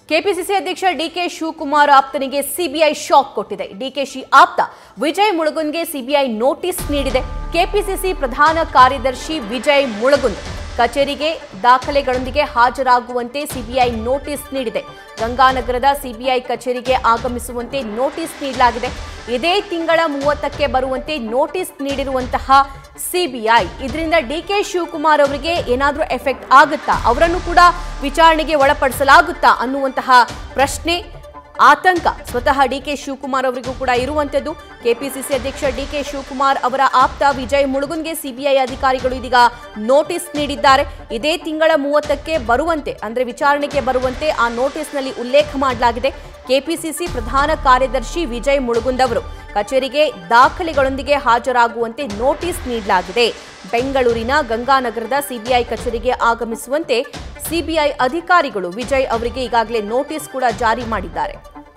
KPCC ಅಧ್ಯಕ್ಷ ಡಿಕೆ ಶಿವಕುಮಾರ್ ಆಪ್ತನಿಗೆ CBI shock ಕೊಟ್ಟಿದೆ ಡಿಕೆಶಿ ಆಪ್ತ ವಿಜಯ್ ಮುಳುಗುನ್ಗೆ ಸಿಬಿಐ ನೋಟಿಸ್ ನೀಡಿದೆ ಕೆಪಿಸಿಸಿ ಪ್ರಧಾನ ಕಾರ್ಯದರ್ಶಿ ವಿಜಯ್ ಮುಳುಗುಂದ್ ಕಚೇರಿಗೆ ದಾಖಲೆಗಳೊಂದಿಗೆ ಹಾಜರಾಗುವಂತೆ ಸಿಬಿಐ ನೋಟಿಸ್ ನೀಡಿದೆ ಗಂಗಾನಗರದ ಸಿಬಿಐ ಕಚೇರಿಗೆ ಆಗಮಿಸುವಂತೆ ನೋಟಿಸ್ ನೀಡಲಾಗಿದೆ ಇದೇ ತಿಂಗಳ ಮೂವತ್ತಕ್ಕೆ ಬರುವಂತೆ ನೋಟಿಸ್ ನೀಡಿರುವಂತಹ ಸಿಬಿಐ ಇದರಿಂದ ಡಿಕೆ ಶಿವಕುಮಾರ್ ಅವರಿಗೆ ಏನಾದರೂ ಎಫೆಕ್ಟ್ ಆಗುತ್ತಾ ಅವರನ್ನು ಕೂಡ ವಿಚಾರಣೆಗೆ ಒಳಪಡಿಸಲಾಗುತ್ತಾ ಅನ್ನುವಂತಹ ಪ್ರಶ್ನೆ ಆತಂಕ ಸ್ವತಃ ಡಿಕೆ ಶಿವಕುಮಾರ್ ಅವರಿಗೂ ಕೂಡ ಇರುವಂತದ್ದು ಕೆಪಿಸಿಸಿ ಅಧ್ಯಕ್ಷ ಡಿಕೆ ಶಿವಕುಮಾರ್ ಅವರ ಆಪ್ತ ವಿಜಯ್ ಮುಳುಗುನ್ಗೆ ಸಿಬಿಐ ಅಧಿಕಾರಿಗಳು ಇದೀಗ ನೋಟಿಸ್ ನೀಡಿದ್ದಾರೆ ಇದೇ ತಿಂಗಳ ಮೂವತ್ತಕ್ಕೆ ಬರುವಂತೆ ಅಂದ್ರೆ ವಿಚಾರಣೆಗೆ ಬರುವಂತೆ ಆ ನೋಟಿಸ್ನಲ್ಲಿ ಉಲ್ಲೇಖ ಮಾಡಲಾಗಿದೆ ಕೆಪಿಸಿಸಿ ಪ್ರಧಾನ ಕಾರ್ಯದರ್ಶಿ ವಿಜಯ್ ಮುಳುಗುಂದ್ ಅವರು ಕಚೇರಿಗೆ ದಾಖಲೆಗಳೊಂದಿಗೆ ಹಾಜರಾಗುವಂತೆ ನೋಟಿಸ್ ನೀಡಲಾಗಿದೆ ಬೆಂಗಳೂರಿನ ಗಂಗಾನಗರದ ಸಿಬಿಐ ಕಚೇರಿಗೆ ಆಗಮಿಸುವಂತೆ ಸಿಬಿಐ ಅಧಿಕಾರಿಗಳು ವಿಜಯ್ ಅವರಿಗೆ ಈಗಾಗಲೇ ನೋಟಿಸ್ ಕೂಡ ಜಾರಿ ಮಾಡಿದ್ದಾರೆ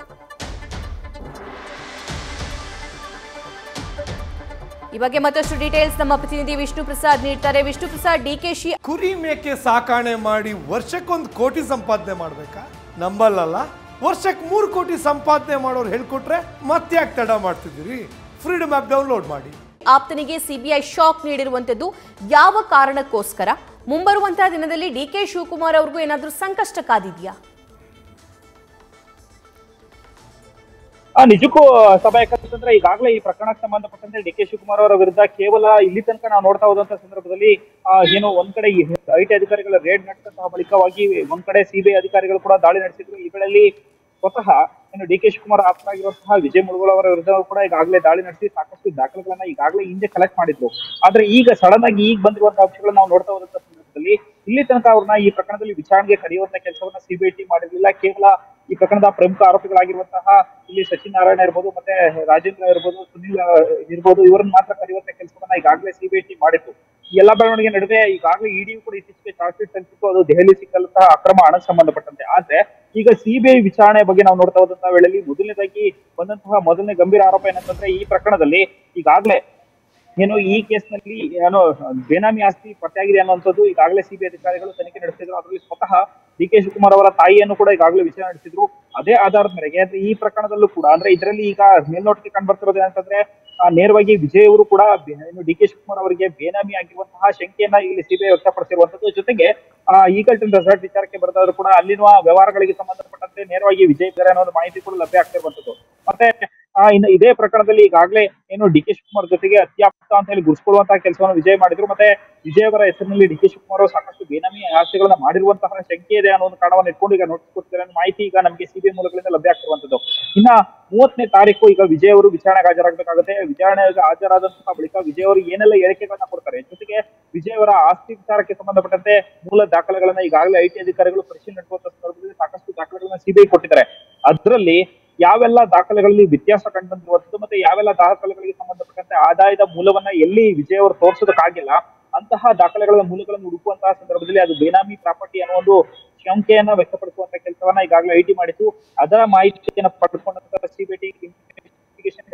ಈ ಬಗ್ಗೆ ಮತ್ತಷ್ಟು ಡೀಟೇಲ್ಸ್ ನಮ್ಮ ಪ್ರತಿನಿಧಿ ವಿಷ್ಣು ಪ್ರಸಾದ್ ನೀಡ್ತಾರೆ ವಿಷ್ಣು ಪ್ರಸಾದ್ ಡಿಕೆಶಿ ಕುರಿ ಮೇಕೆ ಸಾಕಾಣೆ ಮಾಡಿ ವರ್ಷಕ್ಕೊಂದು ಕೋಟಿ ಸಂಪಾದನೆ ಮಾಡ್ಬೇಕಾ ನಂಬಲ್ಲಲ್ಲ ವರ್ಷಕ್ಕೆ ಮೂರು ಕೋಟಿ ಸಂಪಾದನೆ ಮಾಡೋರು ಹೇಳ್ಕೊಟ್ರೆ ಮತ್ತೆ ಯಾಕೆ ತಡ ಮಾಡ್ತಿದ್ದೀರಿ ಫ್ರೀಡಮ್ ಆ್ಯಪ್ ಡೌನ್ಲೋಡ್ ಮಾಡಿ ಆಪ್ತನಿಗೆ ಸಿಬಿಐ ಶಾಕ್ ನೀಡಿರುವಂತದ್ದು ಯಾವ ಕಾರಣಕ್ಕೋಸ್ಕರ ಮುಂಬರುವಂತಹ ದಿನದಲ್ಲಿ ಡಿಕೆ ಶಿವಕುಮಾರ್ ಅವ್ರಿಗೂ ಏನಾದರೂ ಸಂಕಷ್ಟ ಕಾದಿದೆಯಾ ಆ ನಿಜಕ್ಕೂ ಸಭಾ ಯಾಕಂತಂದ್ರೆ ಈಗಾಗಲೇ ಈ ಪ್ರಕರಣಕ್ಕೆ ಸಂಬಂಧಪಟ್ಟಂತೆ ಡಿ ಕೆ ಶಿವಕುಮಾರ್ ಅವರ ವಿರುದ್ಧ ಕೇವಲ ಇಲ್ಲಿ ತನಕ ನಾವು ನೋಡ್ತಾ ಹೋದಂತ ಸಂದರ್ಭದಲ್ಲಿ ಆ, ಏನು ಒಂದ್ ಕಡೆ ಐ ಟಿ ಅಧಿಕಾರಿಗಳ ರೇಡ್ ನಡೆದಂತಹ ಬಳಿಕವಾಗಿ ಒಂದ್ ಕಡೆ ಸಿಬಿಐ ಅಧಿಕಾರಿಗಳು ಕೂಡ ದಾಳಿ ನಡೆಸಿದ್ರು ಈ ವೇಳೆಯಲ್ಲಿ ಸ್ವತಃ ಏನು ಡಿ ಕೆ ಶಿವಕುಮಾರ್ ಆಪ್ತರಾಗಿರುವಂತಹ ವಿಜಯ್ ಮುಳುಗೋಳ ಅವರ ವಿರುದ್ಧ ಕೂಡ ಈಗಾಗಲೇ ದಾಳಿ ನಡೆಸಿ ಸಾಕಷ್ಟು ದಾಖಲೆಗಳನ್ನ ಈಗಾಗಲೇ ಹಿಂದೆ ಕಲೆಕ್ಟ್ ಮಾಡಿದ್ರು ಆದ್ರೆ ಈಗ ಸಡನ್ ಆಗಿ ಈಗ ಬಂದಿರುವಂತಹ ಅಂಶಗಳನ್ನ ನಾವು ನೋಡ್ತಾ ಹೋದಂತ ಸಂದರ್ಭದಲ್ಲಿ ಇಲ್ಲಿ ತನಕ ಅವ್ರನ್ನ ಈ ಪ್ರಕರಣದಲ್ಲಿ ವಿಚಾರಣೆಗೆ ಕರೆಯುವಂತ ಕೆಲಸವನ್ನ ಸಿಬಿಐ ಟೀಮ್ ಮಾಡಿರ್ಲಿಲ್ಲ ಕೇವಲ ಈ ಪ್ರಕರಣದ ಪ್ರಮುಖ ಆರೋಪಿಗಳಾಗಿರುವಂತಹ ಇಲ್ಲಿ ಸಚಿನ್ ನಾರಾಯಣ ಇರ್ಬೋದು ಮತ್ತೆ ರಾಜೇಂದ್ರ ಇರ್ಬೋದು ಸುನಿಲ್ ಆ, ಇರ್ಬೋದು ಇವರನ್ನ ಮಾತ್ರ ಕರೆಯುವಂತ ಕೆಲಸವನ್ನ ಈಗಾಗಲೇ ಸಿಬಿಐ ಟೀಮ್ ಮಾಡಿತ್ತು ಈ ಎಲ್ಲಾ ಬೆಳವಣಿಗೆ ನಡುವೆ ಈಗಾಗಲೇ ಇಡಿ ಕೂಡ ಇತ್ತೀಚೆಗೆ ಚಾರ್ಜ್ ಶೀಟ್ ಸಲ್ಲಿಸಿತ್ತು ಅದು ದೆಹಲಿ ಸಿಕ್ಕಂತಹ ಅಕ್ರಮ ಹಣಕ್ಕೆ ಸಂಬಂಧಪಟ್ಟಂತೆ ಆದ್ರೆ ಈಗ ಸಿಬಿಐ ವಿಚಾರಣೆ ಬಗ್ಗೆ ನಾವು ನೋಡ್ತಾ ಹೋದಂತಹ ವೇಳೆಯಲ್ಲಿ ಮೊದಲನೇದಾಗಿ ಬಂದಂತಹ ಮೊದಲನೇ ಗಂಭೀರ ಆರೋಪ ಏನಂತಂದ್ರೆ ಈ ಪ್ರಕರಣದಲ್ಲಿ ಈಗಾಗಲೇ ಏನು ಈ ಕೇಸ್ನಲ್ಲಿ ಏನೋ ಬೇನಾಮಿ ಆಸ್ತಿ ಪತ್ತೆಯಾಗಿದೆ ಅನ್ನುವಂಥದ್ದು ಈಗಾಗಲೇ ಸಿಬಿಐ ಅಧಿಕಾರಿಗಳು ತನಿಖೆ ನಡೆಸಿದ್ರು ಅದರಲ್ಲಿ ಸ್ವತಃ ಡಿ ಕೆ ಶಿವಕುಮಾರ್ ಅವರ ತಾಯಿಯನ್ನು ಕೂಡ ಈಗಾಗಲೇ ವಿಚಾರಣೆ ನಡೆಸಿದ್ರು ಅದೇ ಆಧಾರದ ಮೇರೆಗೆ ಅಂದ್ರೆ ಈ ಪ್ರಕರಣದಲ್ಲೂ ಕೂಡ ಅಂದ್ರೆ ಇದರಲ್ಲಿ ಈಗ ಮೇಲ್ನೋಟಕ್ಕೆ ಕಂಡು ಬರ್ತಿರೋದು ಏನಂತಂದ್ರೆ ಆ, ನೇರವಾಗಿ ವಿಜಯ್ ಅವರು ಕೂಡ ಬೆ- ಏನು ಡಿ ಕೆ ಶಿವಕುಮಾರ್ ಅವರಿಗೆ ಬೇನಾಮಿ ಆಗಿರುವಂತಹ ಶಂಕೆಯನ್ನ ಇಲ್ಲಿ ಸಿಬಿಐ ವ್ಯಕ್ತಪಡಿಸಿರುವಂತದ್ದು ಜೊತೆಗೆ ಆ ಈಗಲ್ಟನ್ ರೆಸಾರ್ಟ್ ವಿಚಾರಕ್ಕೆ ಬರೆದಾದ್ರು ಕೂಡ ಅಲ್ಲಿನ ವ್ಯವಹಾರಗಳಿಗೆ ಸಂಬಂಧಪಟ್ಟಂತೆ ನೇರವಾಗಿ ವಿಜಯ್ ಇದ್ದಾರೆ ಅನ್ನೋ ಒಂದು ಮಾಹಿತಿ ಕೂಡ ಲಭ್ಯ ಆಗ್ತಿರುವಂತದ್ದು ಮತ್ತೆ ಆ, ಇನ್ನು ಇದೇ ಪ್ರಕರಣದಲ್ಲಿ ಈಗಾಗಲೇ ಏನು ಡಿ ಕೆ ಶಿವಕುಮಾರ್ ಜೊತೆಗೆ ಅತ್ಯಾಪ್ತ ಅಂತ ಹೇಳಿ ಗುರುಸ್ಕೊಳ್ಳುವಂತಹ ಕೆಲಸವನ್ನು ವಿಜಯ್ ಮಾಡಿದ್ರು ಮತ್ತೆ ವಿಜಯ್ ಅವರ ಹೆಸರಿನಲ್ಲಿ ಡಿ ಕೆ ಶಿವಕುಮಾರ್ ಅವರು ಸಾಕಷ್ಟು ಬೇನಾಮಿ ಆಸ್ತಿಗಳನ್ನ ಮಾಡಿರುವಂತಹ ಶಂಕೆ ಇದೆ ಅನ್ನೋ ಒಂದು ಕಾರಣವನ್ನು ಇಟ್ಕೊಂಡು ಈಗ ನೋಟಿಸ್ ಕೊಡ್ತಿದ್ದಾರೆ ಅನ್ನೋ ಮಾಹಿತಿ ಈಗ ನಮಗೆ ಸಿಬಿಐ ಮೂಲಗಳಿಂದ ಲಭ್ಯ ಆಗ್ತಿರುವಂತದ್ದು ಇನ್ನ ಮೂವತ್ತನೇ ತಾರೀಕು ಈಗ ವಿಜಯ್ ಅವರು ವಿಚಾರಣೆಗೆ ಹಾಜರಾಗಬೇಕಾಗುತ್ತೆ ವಿಚಾರಣೆಗೆ ಹಾಜರಾದಂತಹ ಬಳಿಕ ವಿಜಯ್ ಅವರು ಏನೆಲ್ಲ ಹೇಳಿಕೆಗಳನ್ನ ಕೊಡ್ತಾರೆ ಜೊತೆಗೆ ವಿಜಯ್ ಅವರ ಆಸ್ತಿ ವಿಚಾರಕ್ಕೆ ಸಂಬಂಧಪಟ್ಟಂತೆ ಮೂಲ ದಾಖಲೆಗಳನ್ನ ಈಗಾಗಲೇ ಐಟಿ ಅಧಿಕಾರಿಗಳು ಪರಿಶೀಲನೆ ನಡೆಸುವಂತ ಸಂದರ್ಭದಲ್ಲಿ ಸಾಕಷ್ಟು ದಾಖಲೆಗಳನ್ನ ಸಿಬಿಐ ಕೊಟ್ಟಿದ್ದಾರೆ ಅದರಲ್ಲಿ ಯಾವೆಲ್ಲ ದಾಖಲೆಗಳಲ್ಲಿ ವ್ಯತ್ಯಾಸ ಕಂಡುಬಂದಿರುವಂತದ್ದು ಮತ್ತೆ ಯಾವೆಲ್ಲ ದಾಖಲೆಗಳಿಗೆ ಸಂಬಂಧಪಟ್ಟಂತೆ ಆದಾಯದ ಮೂಲವನ್ನ ಎಲ್ಲಿ ವಿಜಯ್ ಅವರು ತೋರಿಸೋದಕ್ಕಾಗಿಲ್ಲ ಅಂತಹ ದಾಖಲೆಗಳ ಮೂಲಗಳನ್ನು ಹುಡುಕುವಂತಹ ಸಂದರ್ಭದಲ್ಲಿ ಅದು ಬೇನಾಮಿ ಪ್ರಾಪರ್ಟಿ ಅನ್ನೋ ಒಂದು ಶಂಕೆಯನ್ನ ವ್ಯಕ್ತಪಡಿಸುವಂತ ಕೆಲಸವನ್ನ ಈಗಾಗಲೇ ಐಟಿ ಮಾಡಿತ್ತು ಅದರ ಮಾಹಿತಿಯನ್ನ ಪಡೆದುಕೊಂಡಂತಹ ಸಿಬಿಟಿ ಇನ್ವೆಸ್ಟಿಗೇಷನ್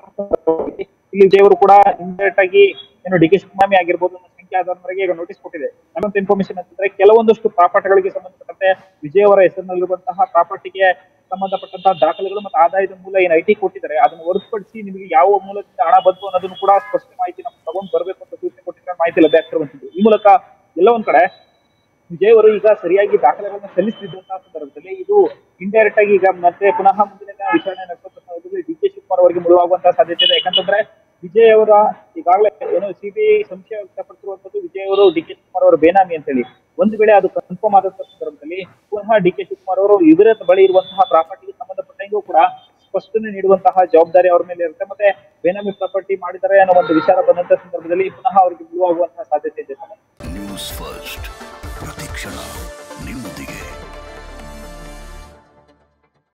ಇಲ್ಲಿ ವಿಜಯ್ ಅವರು ಕೂಡ ಇಮಿಡಿಯೇಟ್ ಆಗಿ ಏನು ಡಿ ಕೆ ಶಿವಕುಮಾರ್ ಆಗಿರ್ಬೋದು ಅನ್ನೋ ಸಂಖ್ಯೆ ಆಧಾರದ ಮೇರೆಗೆ ಈಗ ನೋಟಿಸ್ ಕೊಟ್ಟಿದೆ ನಮ್ಮಂತ ಇನ್ಫಾರ್ಮೇಶನ್ ಅಂತಂದ್ರೆ ಕೆಲವೊಂದಷ್ಟು ಪ್ರಾಪರ್ಟಿಗಳಿಗೆ ಸಂಬಂಧಪಟ್ಟಂತೆ ವಿಜಯ್ ಅವರ ಹೆಸರಿನಲ್ಲಿರುವಂತಹ ಪ್ರಾಪರ್ಟಿಗೆ ಸಂಬಂಧಪಟ್ಟಂತಹ ದಾಖಲೆಗಳು ಮತ್ತು ಆದಾಯದ ಮೂಲ ಏನು ಐ ಟಿ ಕೊಟ್ಟಿದ್ದಾರೆ ಅದನ್ನು ಹೊರತುಪಡಿಸಿ ನಿಮಗೆ ಯಾವ ಮೂಲದಿಂದ ಹಣ ಬಂತು ಅನ್ನೋದನ್ನು ಕೂಡ ಸ್ಪಷ್ಟ ಮಾಹಿತಿ ನಮ್ಗೆ ತಗೊಂಡು ಬರಬೇಕು ಅಂತ ಸೂಚನೆ ಕೊಟ್ಟಿರೋ ಮಾಹಿತಿ ಲಭ್ಯ ಆಗ್ತಿರುವಂತದ್ದು ಈ ಮೂಲಕ ಎಲ್ಲ ಒಂದ್ ಕಡೆ ವಿಜಯ್ ಅವರು ಈಗ ಸರಿಯಾಗಿ ದಾಖಲೆಗಳನ್ನ ಸಲ್ಲಿಸದಿದ್ದಂತಹ ಸಂದರ್ಭದಲ್ಲಿ ಇದು ಇಂಡೈರೆಕ್ಟ್ ಆಗಿ ಈಗ ಮತ್ತೆ ಪುನಃ ಮುಂದಿನ ದಿನ ವಿಚಾರಣೆ ನಡೆಸುವಂತ ಸಂದರ್ಭದಲ್ಲಿ ಡಿ ಕೆ ಶಿವಕುಮಾರ್ ಅವರಿಗೆ ಮುಳುವಾಗುವಂತಹ ಸಾಧ್ಯತೆ ಇದೆ ಯಾಕಂತಂದ್ರೆ ವಿಜಯ್ ಅವರ ಈಗಾಗಲೇ ಏನು ಸಿಬಿಐ ಸಂಶಯ ವ್ಯಕ್ತಪಡಿಸಿರುವಂತದ್ದು ವಿಜಯ್ ಅವರು ಡಿ ಕೆ ಶಿವಕುಮಾರ್ ಅವರ ಬೇನಾಮಿ ಅಂತ ಹೇಳಿ ಒಂದು ವೇಳೆ ಅದು ಕನ್ಫರ್ಮ್ ಆದಂತಹ ಸಂದರ್ಭದಲ್ಲಿ ಪುನಃ ಡಿ ಕೆ ಶಿವಕುಮಾರ್ ಅವರು ಇವರ ಬಳಿ ಇರುವಂತಹ ಪ್ರಾಪರ್ಟಿಗೆ ಸಂಬಂಧಪಟ್ಟಂಗೂ ಕೂಡ ಸ್ಪಷ್ಟನೆ ನೀಡುವಂತಹ ಜವಾಬ್ದಾರಿ ಅವ್ರ ಮೇಲೆ ಇರುತ್ತೆ ಮತ್ತೆ ಬೇನಾಮಿ ಪ್ರಾಪರ್ಟಿ ಮಾಡಿದ್ದಾರೆ ಅನ್ನೋ ಒಂದು ವಿಚಾರ ಬಂದಂತಹ ಸಂದರ್ಭದಲ್ಲಿ ಪುನಃ ಅವರಿಗೆ ಮುಳುವಾಗುವಂತಹ ಸಾಧ್ಯತೆ ಇದೆ ನ್ಯೂಸ್ ಫಸ್ಟ್ ಪ್ರತಿಕ್ಷಣ ನಿಮ್ಮೊಂದಿಗೆ